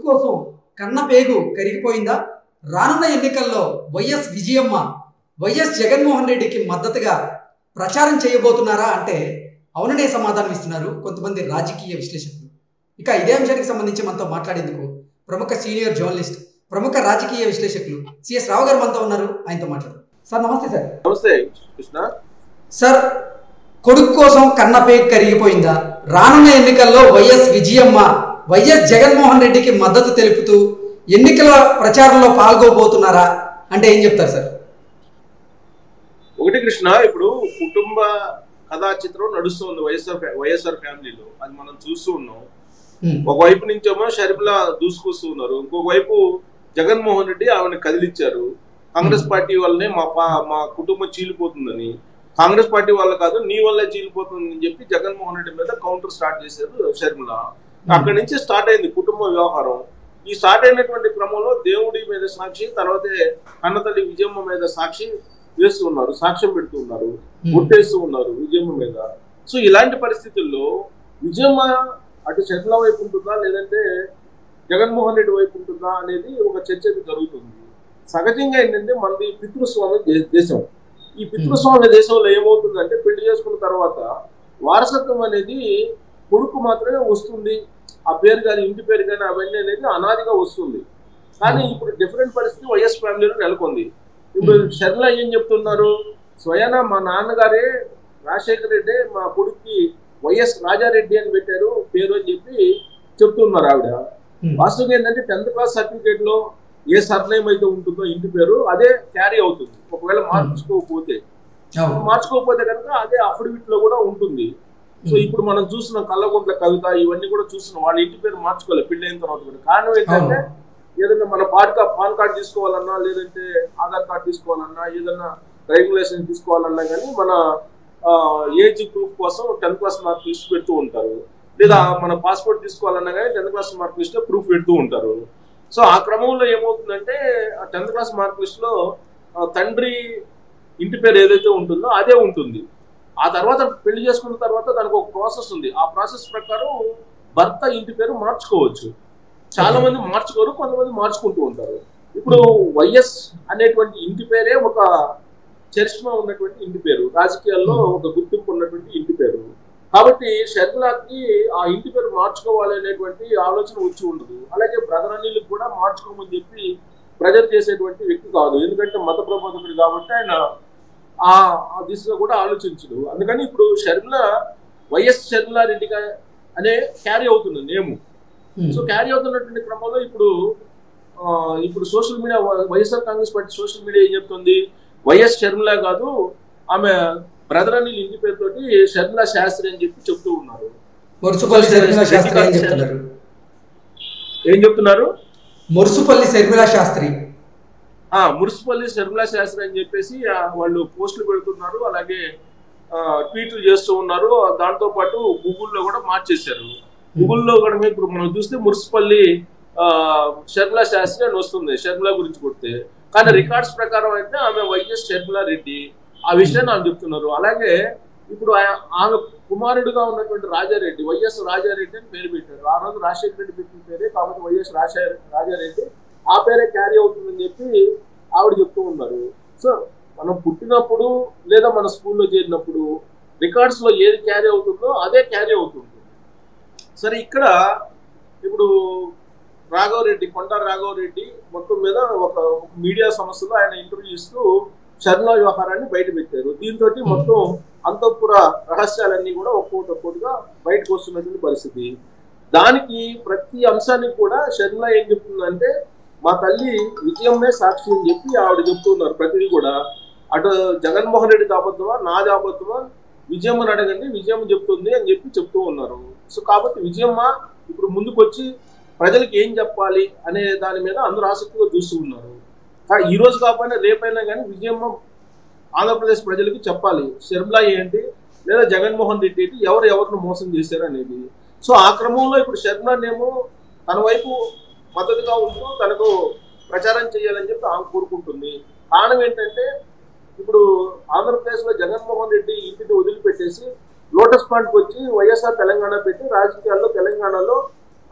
కోసం కన్న పేగు కరిగిపోయిందా రానున్న ఎన్నికల్లో వైఎస్ విజయమ్మ వైఎస్ జగన్మోహన్ రెడ్డికి మద్దతుగా ప్రచారం చేయబోతున్నారా అంటే అవుననే సమాధానం ఇస్తున్నారు కొంతమంది రాజకీయ విశ్లేషకులు ఇక ఇదే అంశానికి సంబంధించి మనతో మాట్లాడేందుకు ప్రముఖ సీనియర్ జర్నలిస్ట్ ప్రముఖ రాజకీయ విశ్లేషకులు సిఎస్ రావు గారు మనతో ఉన్నారు ఆయనతో మాట్లాడు సార్ నమస్తే సార్ నమస్తే కృష్ణ సార్ కొడుకు కోసం కన్నపే కరిగిపోయిందా రానున్న ఎన్నికల్లో వైఎస్ విజయమ్మ వైఎస్ జగన్మోహన్ రెడ్డికి మద్దతు తెలుపుతూ ఎన్నికల ప్రచారంలో పాల్గొబోతున్నారా అంటే ఏం చెప్తారు సార్ ఒకటి కృష్ణ ఇప్పుడు కుటుంబ కథా చిత్రం నడుస్తుంది వైఎస్ఆర్ ఫ్యా- వైఎస్ఆర్ ఫ్యామిలీలో అది మనం చూస్తూ ఉన్నాం ఉమ్, ఒకవైపు నుంచేమో షర్మిల దూసుకొస్తూ ఉన్నారు ఇంకొక వైపు జగన్మోహన్ రెడ్డి ఆమెను కదిలిచ్చారు కాంగ్రెస్ పార్టీ వల్లనే మా పా- మా కుటుంబం చీలిపోతుందని కాంగ్రెస్ పార్టీ వల్ల కాదు నీ వల్లే చీలిపోతుందని చెప్పి జగన్మోహన్ రెడ్డి మీద కౌంటర్ స్టార్ట్ చేశారు షర్మిల అక్కడి నుంచి స్టార్ట్ అయింది కుటుంబ వ్యవహారం ఈ స్టార్ట్ అయినటువంటి క్రమంలో దేవుడి మీద సాక్షి తర్వాతే కన్నతల్లి విజయమ్మ మీద సాక్షి వేస్తూ ఉన్నారు సాక్ష్యం పెడుతూ ఉన్నారు ఉమ్, గుర్తేస్తూ ఉన్నారు విజయమ్మ మీద సో ఇలాంటి పరిస్థితుల్లో విజయమ్మ అటు షర్మిల వైపు ఉంటుందా లేదంటే జగన్మోహన్ రెడ్డి వైపు ఉంటుందా అనేది ఒక చర్చ అయితే జరుగుతుంది సహజంగా ఏంటంటే మనది పితృస్వామ్య దే- దేశం ఈ పితృస్వామ్య దేశంలో ఏమవుతుందంటే పెళ్లి చేసుకున్న తర్వాత వారసత్వం అనేది కొడుకు మాత్రమే వస్తుంది ఆ పేరు కానీ ఇంటి పేరు కానీ అవన్నీ అనేది అనాదిగా వస్తుంది కానీ ఇప్పుడు డిఫరెంట్ పరిస్థితి వైఎస్ ఫ్యామిలీలో నెలకొంది ఇప్పుడు షర్మిల ఏం చెప్తున్నారు స్వయాన మా నాన్నగారే రాజశేఖర రెడ్డి మా కొడుక్కి వైఎస్ రాజారెడ్డి అని పెట్టారు పేరు అని చెప్పి చెప్తున్నారు ఆవిడ ఉమ్, వాస్తవంగా ఏంటంటే టెన్త్ క్లాస్ సర్టిఫికేట్ లో ఏ సర్నేమ్ అయితే ఉంటుందో ఇంటి పేరు అదే క్యారీ అవుతుంది ఒకవేళ మార్చుకోకపోతే అవును. మార్చుకోకపోతే కనుక అదే అఫిడవిట్ లో కూడా ఉంటుంది సో ఇప్పుడు మనం చూసిన కల్లగుంట్ల కవిత ఇవన్నీ కూడా చూస్తున్నాం వాళ్ళ ఇంటి పేరు మార్చుకోవాలి పెళ్లి అయిన తర్వాత కూడా కారణం ఏంటంటే ఏదైనా మన పాన్ కార్డ్ పాన్ కార్డ్ తీసుకోవాలన్నా లేదంటే ఆధార్ కార్డ్ తీసుకోవాలన్నా ఏదైనా డ్రైవింగ్ లైసెన్స్ తీసుకోవాలన్నా కానీ మన ఏజ్ ప్రూఫ్ కోసం టెన్త్ క్లాస్ మార్క్ లిస్ట్ పెడుతూ ఉంటారు లేదా మన పాస్పోర్ట్ తీసుకోవాలన్నా కానీ tenth class mark list proof పెడుతూ ఉంటారు సో ఆ క్రమంలో ఏమవుతుందంటే ఆ టెన్త్ క్లాస్ మార్క్ లిస్ట్ లో ఆ, తండ్రి ఇంటి పేరు ఏదైతే ఉంటుందో అదే ఉంటుంది ఆ తర్వాత పెళ్లి చేసుకున్న తర్వాత దానికి ఒక ప్రాసెస్ ఉంది ఆ ప్రాసెస్ ప్రకారం భర్త ఇంటి పేరు మార్చుకోవచ్చు చాలా మంది మార్చుకోరు కొంతమంది మార్చుకుంటూ ఉంటారు ఇప్పుడు వైఎస్ అనేటువంటి ఇంటి పేరే ఒక చరిష్మా ఉన్నటువంటి ఇంటి పేరు రాజకీయాల్లో ఒక గుర్తింపు ఉన్నటువంటి ఇంటి పేరు కాబట్టి షర్మిలాకి ఆ ఇంటి పేరు మార్చుకోవాలి అనేటువంటి ఆలోచన వచ్చి ఉండదు అలాగే బ్రదర్ అనిల్కి కూడా మార్చుకోమని చెప్పి ప్రజలు చేసేటువంటి వ్యక్తి కాదు ఎందుకంటే మత ప్రబోధకుడు కాబట్టి ఆయన ఆ ఆ దిశగా కూడా ఆలోచించడు అందుకని ఇప్పుడు షర్మిల వైఎస్ షర్మిలా రెడ్డిగా అనే క్యారీ అవుతుంది నేము ఉమ్, సో క్యారీ అవుతున్నటువంటి క్రమంలో ఇప్పుడు ఆ, ఇప్పుడు social media YSR Congress party social media ఏం చెప్తుంది వైఎస్ షర్మిల కాదు ఆమె బ్రదర్ అనిల్ ఇంటి పేరుతోటి షర్మిల శాస్త్రి అని చెప్పి చెప్తూ ఉన్నారు మురుసుపల్లి శర్మిల శాస్త్రి అని చెప్తున్నారు ఏం చెప్తున్నారు మురుసుపల్లి శర్మిల శాస్త్రి ఆ మున్సిపల్లి షర్మిల శాస్త్రి అని చెప్పేసి ఆ, వాళ్ళు పోస్టులు పెడుతున్నారు అలాగే ఆ, ట్వీట్లు చేస్తూ ఉన్నారు దాంతో పాటు గూగుల్లో కూడా మార్చేశారు గూగుల్లో కూడా మీకు ఇప్పుడు మనం చూస్తే మున్సిపల్లి ఆ, షర్మిల శాస్త్రి అని వస్తుంది షర్మిల గురించి కొడితే కానీ రికార్డ్స్ ప్రకారం అయితే ఆమె వైఎస్ షర్మిల రెడ్డి ఆ విషయాన్ని ఆమె చెప్తున్నారు అలాగే ఇప్పుడు ఆ- ఆమె కుమారుడుగా ఉన్నటువంటి రాజారెడ్డి వైఎస్ రాజారెడ్డి అని పేరు పెట్టారు ఆ రోజు రాజశేఖర రెడ్డి పెట్టిన పేరే కాబట్టి వైఎస్ రాజశేఖర రాజారెడ్డి ఆ పేరే క్యారీ అవుతుందని చెప్పి ఆవిడ చెప్తూ ఉన్నారు సో మనం పుట్టినప్పుడు లేదా మన స్కూల్లో చేరినప్పుడు రికార్డ్స్ లో ఏది క్యారీ అవుతుందో అదే క్యారీ అవుతుంది సరే ఇక్కడ ఇప్పుడు రాఘవరెడ్డి కొండ రాఘవరెడ్డి మొత్తం మీద ఒక ఒక మీడియా సంస్థలో ఆయన ఇంటర్వ్యూ ఇస్తూ షర్మిల వ్యవహారాన్ని బయట పెట్టారు దీంతో మొత్తం అంతఃపుర రహస్యాలన్నీ కూడా ఒక్కొక్కటి ఒక్కొక్కటిగా బయటకు వస్తున్నటువంటి పరిస్థితి దానికి ప్రతి అంశానికి కూడా షర్మిల ఏం చెప్తుందంటే మా తల్లి విజయమ్మే సాక్షి అని చెప్పి ఆవిడ చెప్తున్నారు ప్రతిదీ కూడా అటు జగన్మోహన్ రెడ్డి అబద్ధమా నాది అబద్ధమా విజయమ్మని అడగండి విజయమ్మ చెప్తుంది అని చెప్పి చెప్తూ ఉన్నారు సో కాబట్టి విజయమ్మ ఇప్పుడు ముందుకు వచ్చి ప్రజలకు ఏం చెప్పాలి అనే దాని మీద అందరూ ఆసక్తిగా చూస్తూ ఉన్నారు కా- ఈ రోజు కాకపోయినా రేపైనా కానీ విజయమ్మ ఆంధ్రప్రదేశ్ ప్రజలకు చెప్పాలి షర్మిల ఏంటి లేదా జగన్మోహన్ రెడ్డి ఏంటి ఎవరు ఎవరిని మోసం చేశారు అనేది సో ఆ క్రమంలో ఇప్పుడు షర్మిలనేమో తన వైపు మద్దతుగా ఉంటూ తనకు ప్రచారం చేయాలని చెప్పి ఆమె కోరుకుంటుంది కారణం ఏంటంటే ఇప్పుడు ఆంధ్రప్రదేశ్లో జగన్మోహన్ రెడ్డి ఇంటిని వదిలిపెట్టేసి లోటస్ పాయింట్కి వచ్చి వైఎస్ఆర్ తెలంగాణ పెట్టి రాజకీయాల్లో తెలంగాణలో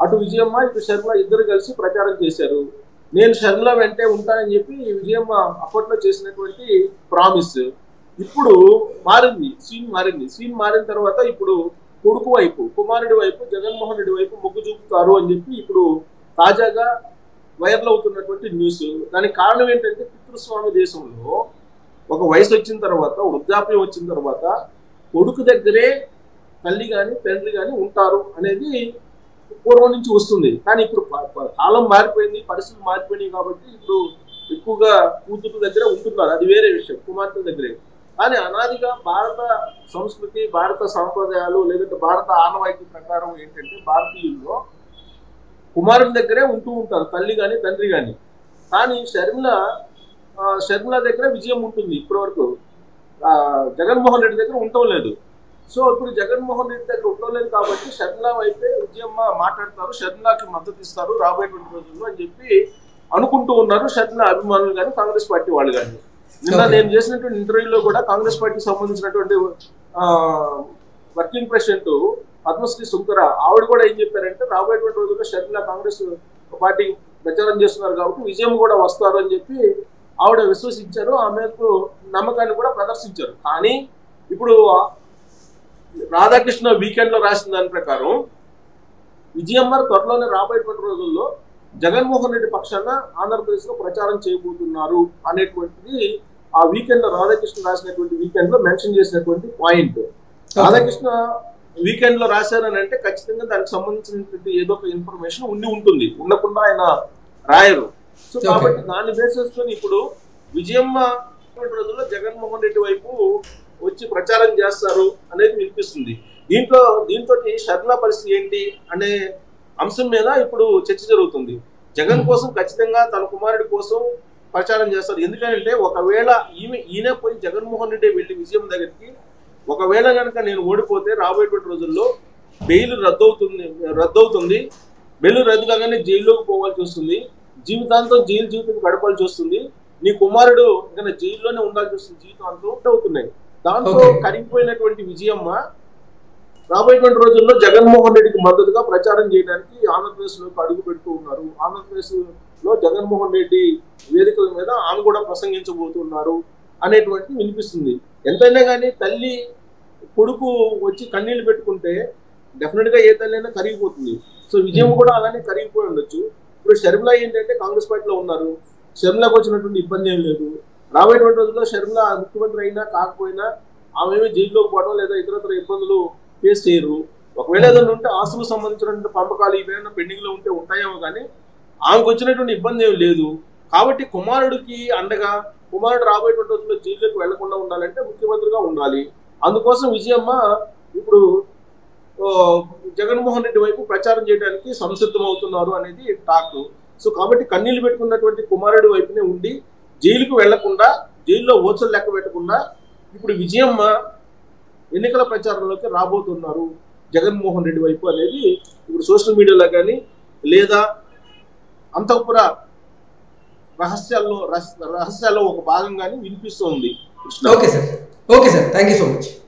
అటు విజయమ్మ ఇటు శర్మిల ఇద్దరు కలిసి ప్రచారం చేశారు నేను షర్మిల వెంటే ఉంటానని చెప్పి విజయమ్మ అప్పట్లో చేసినటువంటి ప్రామిస్ ఇప్పుడు మారింది సీన్ మారింది సీన్ మారిన తర్వాత ఇప్పుడు కొడుకు వైపు కుమారుడి వైపు జగన్మోహన్ రెడ్డి వైపు మొగ్గు చూపుతారు అని చెప్పి ఇప్పుడు తాజాగా వైరల్ అవుతున్నటువంటి న్యూస్ దానికి కారణం ఏంటంటే పితృస్వామి దేశంలో ఒక వయసు వచ్చిన తర్వాత వృద్ధాప్యం వచ్చిన తర్వాత కొడుకు దగ్గరే తల్లి కానీ తండ్రి కానీ ఉంటారు అనేది పూర్వం నుంచి వస్తుంది కానీ ఇప్పుడు ప- ప- కాలం మారిపోయింది పరిస్థితులు మారిపోయినాయి కాబట్టి ఇప్పుడు ఎక్కువగా కూతురు దగ్గర ఉంటున్నారు అది వేరే విషయం కుమార్తె దగ్గరే కానీ అనాదిగా భారత సంస్కృతి భారత సాంప్రదాయాలు లేదంటే భారత ఆనవాయితీ ప్రకారం ఏంటంటే భారతీయుల్లో కుమారుడి దగ్గరే ఉంటూ ఉంటారు తల్లి కానీ తండ్రి కానీ కానీ షర్మిల ఆ, షర్మిల దగ్గర విజయం ఉంటుంది ఇప్పటివరకు ఆ, జగన్మోహన్ రెడ్డి దగ్గర ఉండటం లేదు సో ఇప్పుడు జగన్మోహన్ రెడ్డి దగ్గర ఉండటం లేదు కాబట్టి షర్మిల వైపే విజయమ్మ మాట్లాడతారు షర్మిలకి మద్దతు ఇస్తారు రాబోయేటువంటి రోజుల్లో అని చెప్పి అనుకుంటూ ఉన్నారు షర్మిల అభిమానులు కానీ కాంగ్రెస్ పార్టీ వాళ్ళు కానీ నిన్న Okay. నేను చేసినటువంటి ఇంటర్వ్యూలో కూడా కాంగ్రెస్ పార్టీకి సంబంధించినటువంటి ఆ, వర్కింగ్ ప్రెసిడెంట్ పద్మశ్రీ సుంకర ఆవిడ కూడా ఏం చెప్పారంటే రాబోయేటువంటి రోజుల్లో షర్మిల కాంగ్రెస్ పార్టీ ప్రచారం చేస్తున్నారు కాబట్టి విజయం కూడా వస్తారు అని చెప్పి ఆవిడ విశ్వసించారు ఆ మేరకు నమ్మకాన్ని కూడా ప్రదర్శించారు కానీ ఇప్పుడు రాధాకృష్ణ వీకెండ్ లో రాసిన దాని ప్రకారం విజయమ్మ త్వరలోనే రాబోయేటువంటి రోజుల్లో జగన్మోహన్ రెడ్డి పక్షాన ఆంధ్రప్రదేశ్ లో ప్రచారం చేయబోతున్నారు అనేటువంటిది ఆ వీకెండ్ లో రాధాకృష్ణ రాసినటువంటి వీకెండ్ లో మెన్షన్ చేసినటువంటి పాయింట్ రాధాకృష్ణ వీకెండ్ లో రాశారని అంటే ఖచ్చితంగా దానికి సంబంధించినటువంటి ఏదో ఒక ఇన్ఫర్మేషన్ ఉండి ఉంటుంది ఉండకుండా ఆయన రాయరు సో Okay. కాబట్టి దాన్ని బేస్ చేసుకొని ఇప్పుడు విజయమ్మ ఉన్నటువంటి రోజుల్లో జగన్మోహన్ రెడ్డి వైపు వచ్చి ప్రచారం చేస్తారు అనేది వినిపిస్తుంది దీంట్లో దీంతో షర్మిల పరిస్థితి ఏంటి అనే అంశం మీద ఇప్పుడు చర్చ జరుగుతుంది జగన్ కోసం ఖచ్చితంగా తన కుమారుడి కోసం ప్రచారం చేస్తారు ఎందుకంటే ఒకవేళ ఈమె ఈయన పోయి జగన్మోహన్ రెడ్డి వెళ్ళి విజయం దగ్గరికి ఒకవేళ కనుక నేను ఓడిపోతే రాబోయేటువంటి రోజుల్లో బెయిల్ రద్దవుతుంది రద్దవుతుంది బెయిల్ రద్దు కాగానే జైల్లోకి పోవాల్సి వస్తుంది జీవితాంతం జైలు జీవితం గడపాల్సి వస్తుంది నీ కుమారుడు ఇంకా జైల్లోనే ఉండాల్సి వస్తుంది జీవితాంతం అవుతున్నాయి దాంతో Okay. కరిగిపోయినటువంటి విజయమ్మ రాబోయేటువంటి రోజుల్లో జగన్మోహన్ రెడ్డికి మద్దతుగా ప్రచారం చేయడానికి ఆంధ్రప్రదేశ్ లోకి అడుగు పెడుతూ ఉన్నారు ఆంధ్రప్రదేశ్ లో జగన్మోహన్ రెడ్డి వేదికల మీద ఆమె కూడా ప్రసంగించబోతున్నారు అనేటువంటిది వినిపిస్తుంది ఎంతైనా కానీ తల్లి కొడుకు వచ్చి కన్నీళ్లు పెట్టుకుంటే డెఫినెట్ గా ఏ తల్లి అయినా కరిగిపోతుంది సో విజయం కూడా అలానే కరిగిపోయి ఉండొచ్చు ఇప్పుడు షర్మిల ఏంటంటే కాంగ్రెస్ పార్టీలో ఉన్నారు షర్మిలకు వచ్చినటువంటి ఇబ్బంది ఏం లేదు రాబోయేటువంటి రోజుల్లో షర్మిల ముఖ్యమంత్రి అయినా కాకపోయినా ఆమె ఏమీ జైల్లోకి పోవడం లేదా ఇతరత్ర ఇబ్బందులు ఫేస్ చేయరు ఒకవేళ ఏదైనా ఉంటే ఆస్తులకు సంబంధించినటువంటి పంపకాలు ఇవేమైనా పెండింగ్ లో ఉంటే ఉంటాయేమో కానీ ఆమెకు వచ్చినటువంటి ఇబ్బంది ఏమి లేదు కాబట్టి కుమారుడికి అండగా కుమారుడు రాబోయేటువంటి రోజుల్లో జైల్లోకి వెళ్లకుండా ఉండాలంటే ముఖ్యమంత్రిగా ఉండాలి అందుకోసం విజయమ్మ ఇప్పుడు ఆ, జగన్మోహన్ రెడ్డి వైపు ప్రచారం చేయడానికి సంసిద్ధం అవుతున్నారు అనేది టాక్ సో కాబట్టి కన్నీళ్లు పెట్టుకున్నటువంటి కుమారుడి వైపునే ఉండి జైలుకు వెళ్లకుండా జైల్లో ఓచలు లెక్క పెట్టకుండా ఇప్పుడు విజయమ్మ ఎన్నికల ప్రచారంలోకి రాబోతున్నారు జగన్మోహన్ రెడ్డి వైపు అనేది ఇప్పుడు సోషల్ మీడియాలో కానీ లేదా అంతఃపుర రహస్యాల్లో రహస్- రహస్యాల్లో ఒక భాగంగానే వినిపిస్తోంది Krishna okay sir okay sir thank you so much